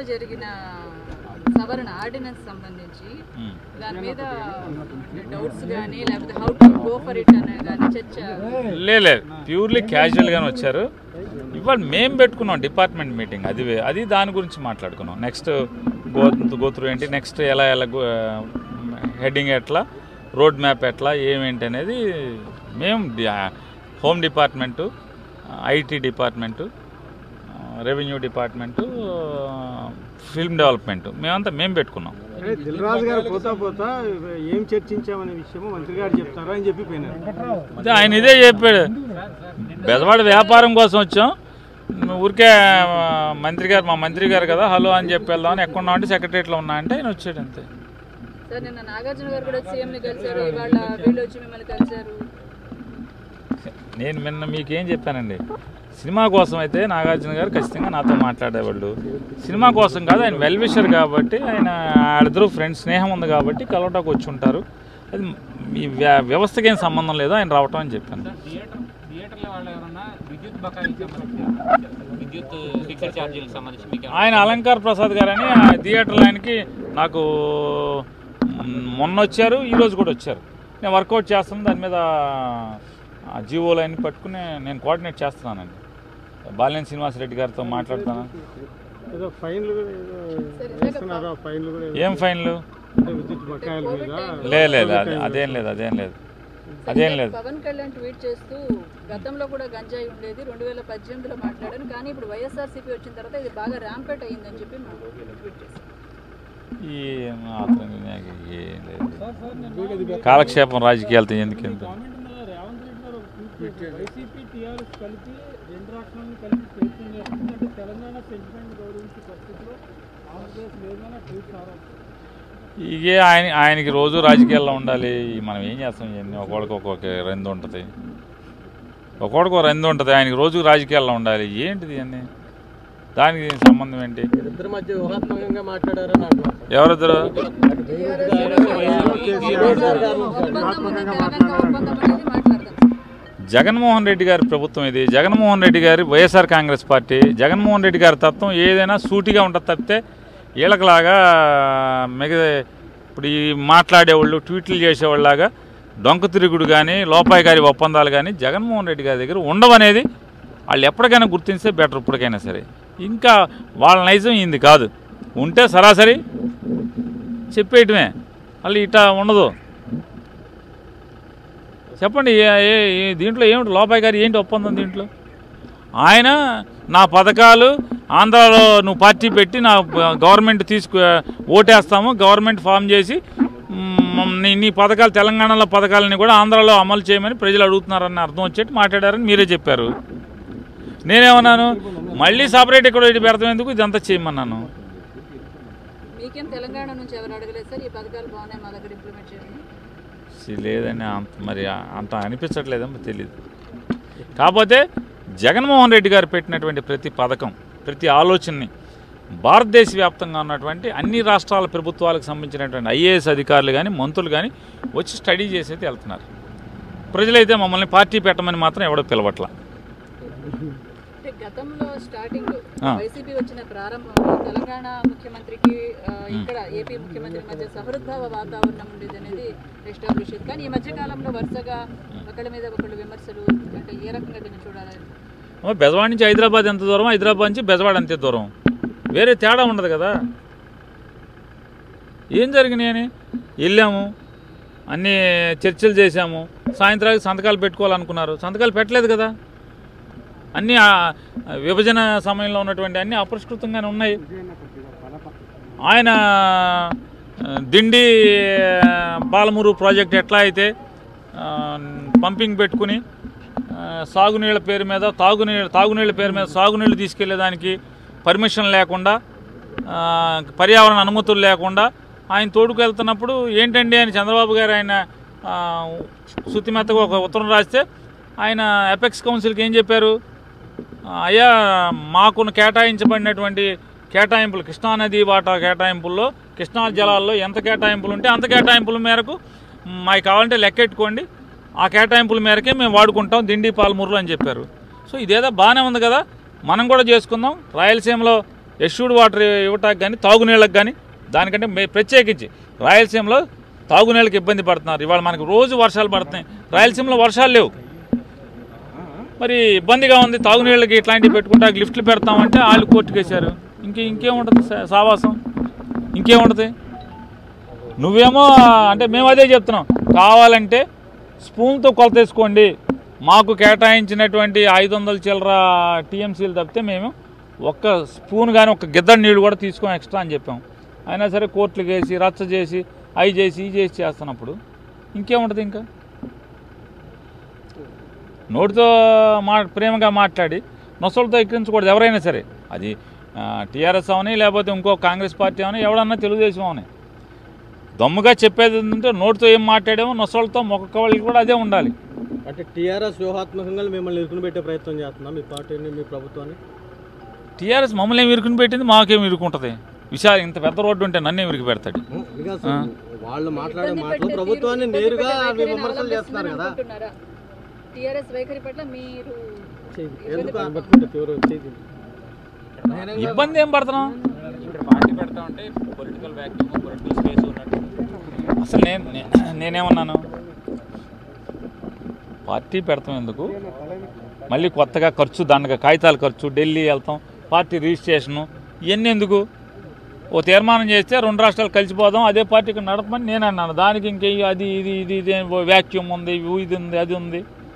గతంలో జరిగిన సవరణ ఆర్డినెన్స్ సంబంధించి ఉమ్. దాని మీద డౌట్స్ కానీ లేకపోతే how to go for it అనే కానీ చర్చ లే లే ప్యూర్లీ క్యాజువల్గానే వచ్చారు ఇవాళ మేము పెట్టుకున్నాం డిపార్ట్మెంట్ మీటింగ్ అది వే- అది దాని గురించి మాట్లాడుకున్నాం నెక్స్ట్ గో గోత్రు ఏంటి నెక్స్ట్ ఎలా ఎలా హెడ్డింగ్ ఎట్లా రోడ్ మ్యాప్ ఎట్లా ఏమేంటి అనేది మేము డి- home department IT department revenue department film development మేమంతా మేము పెట్టుకున్నాం అదే దిల్రాజు గారు పోతా పోతా ఏం చర్చించామనే విషయము మంత్రి గారు చెప్తారు అని చెప్పి పోయినారు అదే ఆయన ఇదే చెప్పాడు బెదవాడ వ్యాపారం కోసం వచ్చాం ఊరికే ఆ, మంత్రి గారు మా మంత్రి గారు కదా హలో అని చెప్పి వెళ్దామని ఎక్కడ ఉన్నా అంటే సెక్రటరీలో ఉన్నా అంటే ఆయన వచ్చాడు అంతే సార్ నిన్న నాగార్జున గారు కూడా సీఎంని కలిశారు ఇవాళ వీళ్ళు వచ్చి మిమ్మల్ని కలిశారు నేను నిన్న మీకేం చెప్పానండి సినిమా కోసం అయితే నాగార్జున గారు ఖచ్చితంగా నాతో మాట్లాడేవాళ్ళు సినిమా కోసం కాదు ఆయన వెల్ విషర్ కాబట్టి ఆయన వాళ్ళిద్దరూ ఫ్రెండ్స్ స్నేహం ఉంది కాబట్టి కలవటానికి వచ్చి ఉంటారు అది మీ వ్య- వ్యవస్థకి ఏం సంబంధం లేదు ఆయన రావటం అని చెప్పాను థియేటర్ థియేటర్ల వాళ్ళు ఎవరన్నా విద్యుత్ బకాయికి సంబంధించి విద్యుత్ ఫిక్స్డ్ ఛార్జీలకు సంబంధించి మీకు ఏమైనా ఆయన అలంకార్ ప్రసాద్ గారు అని ఆ థియేటర్ లైన్కి నాకు మ్, మొన్న వచ్చారు ఈరోజు కూడా వచ్చారు నేను వర్కౌట్ చేస్తాను దాని మీద ఆ జీవో లైన్ పట్టుకుని నేను కోఆర్డినేట్ చేస్తున్నానండి బాలినేని శ్రీనివాసరెడ్డి గారితో మాట్లాడుతాను ఏదో ఫైన్లు కూడా ఏదో వేస్తున్నారు ఆ ఫైన్లు కూడా ఏదో ఏం ఫైన్లు అంటే విద్యుత్ బకాయిల మీద లే లేదు అదే- అదేం లేదు అదేం లేదు అదేం లేదు పవన్ కళ్యాణ్ ట్వీట్ చేస్తూ గతంలో కూడా గంజాయి ఉండేది రెండు వేల పద్దెనిమిదిలో మాట్లాడాను కానీ ఇప్పుడు వైఎస్ఆర్సీపీ వచ్చిన తర్వాత ఇది బాగా ర్యాంపెట్ అయ్యిందని చెప్పి మాకు ట్వీట్ చేశారు ఈ మాత్రం నాకు ఏం లేదు కాలక్షేపం రాజకీయాలతో ఎందుకు ఎందుకు రేవంత్ రెడ్డి గారు ఒక ట్వీట్ చేశారు. వైసీపీ టీఆర్ఎస్ కలిపి రెండు రాష్ట్రాలను కలిపి ప్రయత్నం చేస్తుంది అంటే తెలంగాణ సెంటిమెంట్ గౌరవించే పరిస్థితిలో ఆంధ్రప్రదేశ్ లేదని ట్వీట్ సారా ఇగే ఆయన ఆయనకి రోజు రాజకీయాల్లో ఉండాలి మనం ఏం చేస్తాం ఇవన్నీ ఒకడికి ఒక్కొక్క రెండు ఉంటుంది ఒకడికి ఒక రెండు ఉంటుంది ఆయనకి రోజు రాజకీయాల్లో ఉండాలి ఏంటిది అన్నీ దానికి సంబంధం ఏంటి ఇద్దరి మధ్య వ్యూహాత్మకంగా మాట్లాడారని నాకు ఎవరిద్దరు ఒప్పందం ఉంది తెలంగాణ ఒప్పందం అనేది మాట్లాడదాం జగన్మోహన్ రెడ్డి గారి ప్రభుత్వం ఇది జగన్మోహన్ రెడ్డి గారి వైఎస్ఆర్ కాంగ్రెస్ పార్టీ జగన్మోహన్ రెడ్డి గారి తత్వం ఏదైనా సూటిగా ఉంటుంది తప్పితే వీళ్ళకిలాగా మిగతా ఇప్పుడు ఈ మాట్లాడేవాళ్ళు ట్వీట్లు చేసేవాళ్ళలాగా డొంక తిరుగుడు కానీ లోపాయి గారి ఒప్పందాలు కానీ జగన్మోహన్ రెడ్డి గారి దగ్గర ఉండవనేది వాళ్ళు ఎప్పటికైనా గుర్తింస్తే బెటర్ ఇప్పటికైనా సరే ఇంకా వాళ్ళ నైజం ఇంది కాదు ఉంటే సరాసరి చెప్పేయటమే మళ్ళీ ఇట్లా ఉండదు చెప్పండి ఏ- ఏ- ఏ- దీంట్లో ఏమిటి లోపాయి గారు ఏంటి ఒప్పందం దీంట్లో ఆయన నా పథకాలు ఆంధ్రాలో నువ్వు పార్టీ పెట్టి నా గవర్నమెంట్ తీసుకు ఓటేస్తాము గవర్నమెంట్ ఫామ్ చేసి మ్, నీ నీ పథకాలు తెలంగాణలో పథకాలని కూడా ఆంధ్రాలో అమలు చేయమని ప్రజలు అడుగుతున్నారని అర్థం వచ్చేట్టు మాట్లాడారని మీరే చెప్పారు నేనేమన్నాను మళ్ళీ సపరేట్ ఇక్కడ ఇటు పెడతాం ఎందుకు ఇదంతా చేయమన్నాను మీకేం తెలంగాణ నుంచి ఎవరు అడగలేదు సార్ ఈ పథకాలు బాగున్నాయి మా దగ్గర ఇంప్లిమెంట్ చేయండి సి- లేదని అంత మరి అంత అనిపించట్లేదేమో తెలియదు కాకపోతే జగన్మోహన్ రెడ్డి గారు పెట్టినటువంటి ప్రతి పథకం ప్రతి ఆలోచనని భారతదేశ వ్యాప్తంగా ఉన్నటువంటి అన్ని రాష్ట్రాల ప్రభుత్వాలకు సంబంధించినటువంటి ఐఏఎస్ అధికారులు కానీ మంత్రులు కానీ వచ్చి స్టడీ చేసి అయితే వెళ్తున్నారు ప్రజలైతే మమ్మల్ని పార్టీ పెట్టమని మాత్రం ఎవడో పిలవట్ల అంటే గతంలో స్టార్టింగ్ ఆ. వైసీపీ వచ్చిన ప్రారంభంలో తెలంగాణ ముఖ్యమంత్రికి ఆ, ఇక్కడ ఏపీ ముఖ్యమంత్రి మధ్య సహృద్భావ వాతావరణం ఉండేది అనేది ఎస్టాబ్లిష్ అయింది కానీ ఈ మధ్య కాలంలో వరుసగా ఒకళ్ళ మీద ఒకళ్ళు విమర్శలు అంటే ఏ రకంగా దీన్ని చూడాలి అమ్మ, బెజవాడ నుంచి హైదరాబాద్ ఎంత దూరం హైదరాబాద్ నుంచి బెజవాడ అంతే దూరం వేరే తేడా ఉండదు కదా ఏం జరిగినాయని వెళ్ళాము అన్నీ చర్చలు చేశాము సాయంత్రానికి సంతకాలు పెట్టుకోవాలనుకున్నారు సంతకాలు పెట్టలేదు కదా అన్నీ ఆ విభజన సమయంలో ఉన్నటువంటి అన్నీ అపరిష్కృతంగానే ఉన్నాయి ఆయన ఆ, దిండి ఆ, పాలమూరు ప్రాజెక్ట్ ఎట్లా అయితే ఆ, పంపింగ్ పెట్టుకుని ఆ, సాగునీళ్ళ పేరు మీద తాగునీళ్ళ తాగునీళ్ళ పేరు మీద సాగునీళ్ళు తీసుకెళ్లేదానికి పర్మిషన్ లేకుండా ఆ, పర్యావరణ అనుమతులు లేకుండా ఆయన తోడుకు వెళ్తున్నప్పుడు ఏంటండి అని చంద్రబాబు గారు ఆయన ఆ, శుతిమెత్తగా ఒక ఉత్తరం రాస్తే ఆయన ఎపెక్స్ కౌన్సిల్కి ఏం చెప్పారు ఆ, అయ్యా మాకు కేటాయించబడినటువంటి కేటాయింపులు కృష్ణానది వాటా కేటాయింపుల్లో కృష్ణా జలాల్లో ఎంత కేటాయింపులు ఉంటే అంత కేటాయింపుల మేరకు మాకు కావాలంటే లెక్కెట్టుకోండి ఆ కేటాయింపుల మేరకే మేము వాడుకుంటాం దిండి పాలమూరులో అని చెప్పారు సో ఇదేదో బాగానే ఉంది కదా మనం కూడా చేసుకుందాం రాయలసీమలో ఎష్యూడ్ వాటర్ ఇవ్వటానికి కానీ తాగునీళ్ళకి కానీ దానికంటే మే- ప్రత్యేకించి రాయలసీమలో తాగునీళ్ళకి ఇబ్బంది పడుతున్నారు ఇవాళ మనకు రోజు వర్షాలు పడుతున్నాయి రాయలసీమలో వర్షాలు లేవు మరి ఇబ్బందిగా ఉంది తాగునీళ్ళకి ఇట్లాంటివి పెట్టుకుంటా లిఫ్ట్లు పెడతామంటే వాళ్ళు కోర్టుకేశారు ఇంకే ఇంకేముంటుంది సా- సావాసం ఇంకేముంటుంది నువ్వేమో అంటే మేము అదే చెప్తున్నాం కావాలంటే స్పూన్తో కొలత వేసుకోండి మాకు కేటాయించినటువంటి ఐదు వందల చిల్లర టీఎంసీలు తప్పితే మేము ఒక్క స్పూన్ కానీ ఒక గిద్దడి నీళ్ళు కూడా తీసుకోం ఎక్స్ట్రా అని చెప్పాం అయినా సరే కోర్టులకు వేసి రచ్చ చేసి అవి చేసి ఇవి చేసి చేస్తున్నప్పుడు ఇంకేముంటుంది ఇంకా నోటితో మా ప్రేమగా మాట్లాడి నొసలతో ఎక్కించకూడదు ఎవరైనా సరే అది టీఆర్ఎస్ అవని లేకపోతే ఇంకో కాంగ్రెస్ పార్టీ అవని ఎవడన్నా తెలుగుదేశం అవని దమ్ముగా చెప్పేది ఏంటంటే నోటితో ఏం మాట్లాడామో నొసలతో మొక్క వాళ్ళకి కూడా అదే ఉండాలి అంటే టీఆర్ఎస్ వ్యూహాత్మకంగా మిమ్మల్ని ఇరుకుని పెట్టే ప్రయత్నం చేస్తున్నా మీ పార్టీని మీ ప్రభుత్వాన్ని టీఆర్ఎస్ మమ్మల్ని ఏం ఇరుకుని పెట్టింది మాకేం ఇరుకుంటుంది విశాల ఇంత పెద్ద రోడ్డు ఉంటే నన్నే ఇరికి పెడతాడు అందుకే అసలు వాళ్ళు మాట్లాడే మాటలు ప్రభుత్వాన్ని నేరుగా అవి విమర్శలు చేస్తున్నారు కదా టిఆర్ఎస్ వైఖరి పట్ల మీరు ఎందుకు పట్టుకుంటే తీవ్ర చేతి ఇబ్బంది ఏం పడుతున్నాం ఇక్కడ పార్టీ పెడతా ఉంటే పొలిటికల్ వ్యాక్యూమ్ పొలిటికల్ స్పేస్ ఉన్నట్టు అసలు నేను నే- నేనేమన్నాను పార్టీ పెడతాం ఎందుకు మళ్ళీ కొత్తగా ఖర్చు దండగా కాగితాల ఖర్చు ఢిల్లీ వెళ్తాం పార్టీ రిజిస్ట్రేషను ఇవన్నీ ఎందుకు ఓ తీర్మానం చేస్తే రెండు రాష్ట్రాలు కలిసిపోదాం అదే పార్టీకి నడపమని నేను అన్నాను దానికి ఇంకే అది ఇది ఇది ఇది వ్యాక్యూమ్ ఉంది ఇవి ఇది ఉంది అది ఉంది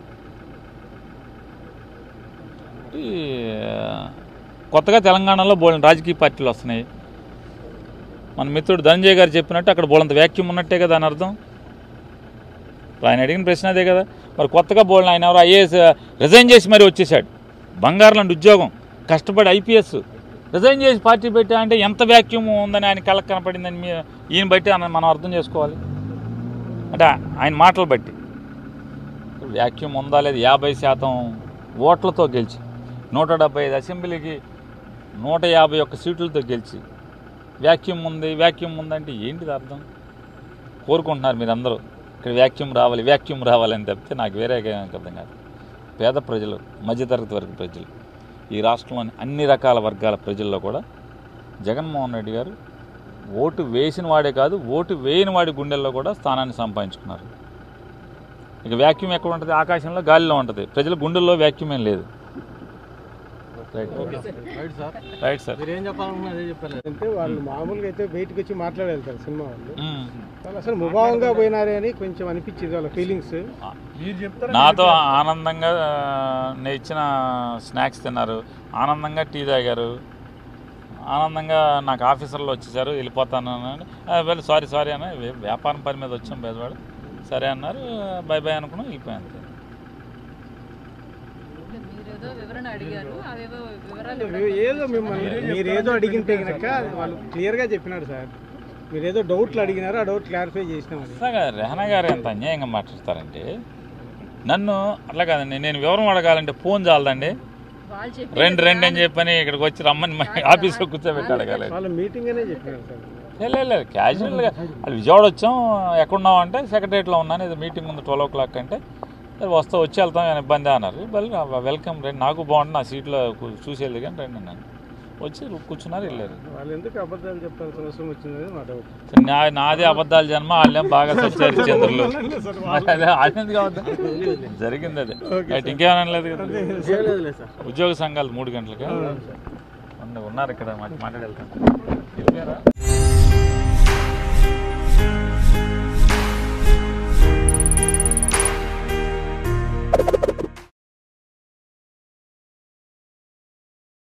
ఈ, కొత్తగా తెలంగాణలో బోలిన రాజకీయ పార్టీలు వస్తున్నాయి మన మిత్రుడు ధనంజయ్ గారు చెప్పినట్టు అక్కడ బోలంత వ్యాక్యూమ్ ఉన్నట్టే కదా అని అర్థం ఇప్పుడు ఆయన అడిగిన ప్రశ్న అదే కదా మరి కొత్తగా బోల్ని ఆయన ఎవరు ఐఏఎస్ రిజైన్ చేసి మరి వచ్చేసాడు బంగారు లాంటి ఉద్యోగం కష్టపడి ఐపీఎస్ రిజైన్ చేసి పార్టీ పెట్టా అంటే ఎంత వ్యాక్యూమ్ ఉందని ఆయన కళ్ళకి కనపడిందని మీ ఈయన బట్టి అన్న- మనం అర్థం చేసుకోవాలి అంటే ఆయన మాటలు బట్టి వ్యాక్యూమ్ ఉందా లేదు యాభై శాతం ఓట్లతో గెలిచి నూట డెబ్బై ఐదు అసెంబ్లీకి నూట యాభై ఒక్క సీట్లతో గెలిచి వ్యాక్యూమ్ ఉంది వ్యాక్యూమ్ ఉందంటే ఏంటిది అర్థం కోరుకుంటున్నారు మీరందరూ ఇక్కడ వ్యాక్యూమ్ రావాలి వ్యాక్యూమ్ రావాలని తప్పితే నాకు వేరే ఏం అర్థం కాదు పేద ప్రజలు మధ్యతరగతి వర్గ ప్రజలు ఈ రాష్ట్రంలోని అన్ని రకాల వర్గాల ప్రజల్లో కూడా జగన్మోహన్ రెడ్డి గారు ఓటు వేసిన వాడే కాదు ఓటు వేయని వాడి గుండెల్లో కూడా స్థానాన్ని సంపాదించుకున్నారు ఇక వ్యాక్యూమ్ ఎక్కడ ఉంటుంది ఆకాశంలో గాలిలో ఉంటుంది ప్రజల గుండెల్లో వ్యాక్యూమ్ ఏం లేదు right right sir right sir మీరు ఏం చెప్పాలనుకున్నా అదే చెప్పారు అంటే వాళ్ళు మామూలుగా అయితే బయటకు వచ్చి మాట్లాడేళ్తారు సినిమా వాళ్ళు మ్మ్. వాళ్ళు అసలు ముభావంగా పోయినారే అని కొంచెం అనిపించింది వాళ్ళ ఫీలింగ్స్ నాతో ఆనందంగా ఆ, నేను ఇచ్చిన స్నాక్స్ తిన్నారు ఆనందంగా టీ తాగారు ఆనందంగా నాకు ఆఫీసర్లు వచ్చేసారు వెళ్ళిపోతాను అని వెళ్ళి సారీ సారీ అని వే- వ్యాపారం పని మీద వచ్చాం పేదవాడు సరే అన్నారు బై బై అనుకున్నాం వెళ్ళిపోయాను అంతే. మీరేదో వివరణ అడిగారు అవేవో వివరాలు అంటే ఇవ్వడం ఏదో మిమ్మల్ని మీరు ఏదో అడిగింటే కనుక వాళ్ళు క్లియర్గా చెప్పినాడు సార్ మీరు ఏదో డౌట్లు అడిగినారు ఆ డౌట్ క్లారిఫై చేసినామని అట్లాగా రెహనా గారు ఎంత అన్యాయంగా మాట్లాడతారంటే నన్ను అట్లా కాదండి నేను వివరం అడగాలంటే ఫోన్ చాలదండి వాళ్ళు చెప్పి రెండు రెండు అని చెప్పని ఇక్కడికి వచ్చి రమ్మని మా ఆఫీస్లో కూర్చోబెట్టి అడగాలి వాళ్ళ మీటింగ్ అనే చెప్పినారు సార్ లేదు, లేదు లేదు క్యాజువల్గా వాళ్ళు విజయవాడ వచ్చాం ఎక్కడున్నాం అంటే సెక్రటరియట్లో ఉన్నాను ఇది మీటింగ్ ఉంది ట్వెల్వ్ ఓ క్లాక్ అంటే సరే వస్తా వచ్చి వెళ్తాం ఏమైనా ఇబ్బంది అన్నారు వెల్ వెల్కమ్ రండి నాకు బాగుంది నా సీట్లో కూ- చూసేది కానీ రండి అన్నాను వచ్చి కూర్చున్నారు వెళ్ళారు వాళ్ళు ఎందుకు అబద్ధాలు చెప్పాల్సిన అవసరం వచ్చిందని మా డౌట్ సరే, నా నాదే అబద్ధాల జన్మ వాళ్ళేం బాగా సచ్చారు చంద్రులు మరి అదే వాళ్ళెందుకు అబద్ధం జరిగింది అదే రైట్ ఇంకేమైనా అనలేదు కదా లేదులే సార్ ఉద్యోగ సంఘాలు మూడు గంటలకి ఉన్నారు ఇక్కడ మాట్లాడి వెళ్తాను వెళ్ళిపోయారా